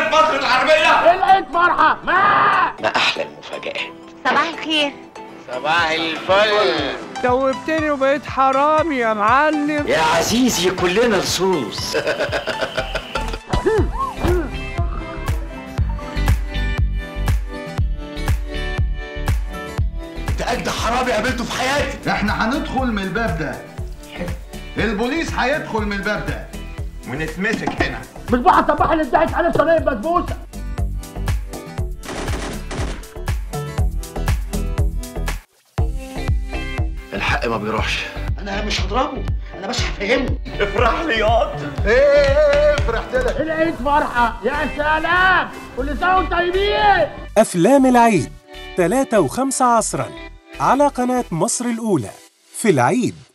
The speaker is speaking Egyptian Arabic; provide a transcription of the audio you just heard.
جمهورية مصر العربية العيد فرحة ما ما أحلى المفاجآت صباح الخير صباح الفل توبتني وبقيت حرامي يا معلم يا عزيزي كلنا لصوص انت اجدع حرامي قابلته في حياتي احنا هندخل من الباب ده البوليس هيدخل من الباب ده ونتمسك هنا مش بقى صباح اللي ادعت عليه صينية بسبوسة الحق ما بيروحش انا مش هضربه انا بس هفهمه افرح لي ياض ايه ايه ايه فرحت لك العيد فرحة يا سلام كل سنة وانتم طيبين أفلام العيد 3 و5 عصرا على قناة مصر الأولى في العيد